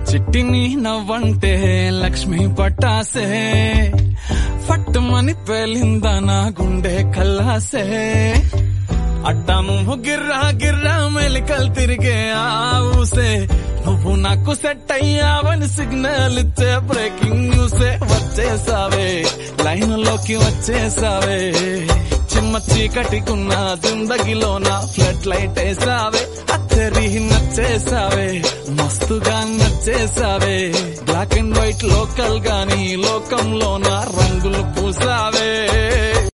చిట్టిని నవ్వంటే లక్ష్మి పట్టాసే ఫట్టుమని పేలిందా నా గుండె కల్లాసే అట్టా నువ్వు గిర్రా గిర్రా మెలికలు తిరిగే ఆవుసే నువ్వు నాకు సెట్ అయ్యావని సిగ్నల్ ఇచ్చే బ్రేకింగ్ న్యూసే వచ్చేసావే లైన్ లోకి వచ్చేసావే చిమ్మ చీకటికున్న జిందగీలో నా ఫ్లడ్ లైట్ వేసావే అచ్చరి నచ్చేసావే మస్తుగా నచ్చేసావే బ్లాక్ అండ్ వైట్ లోకల్ గాని లోకంలో నా రంగులు పూసావే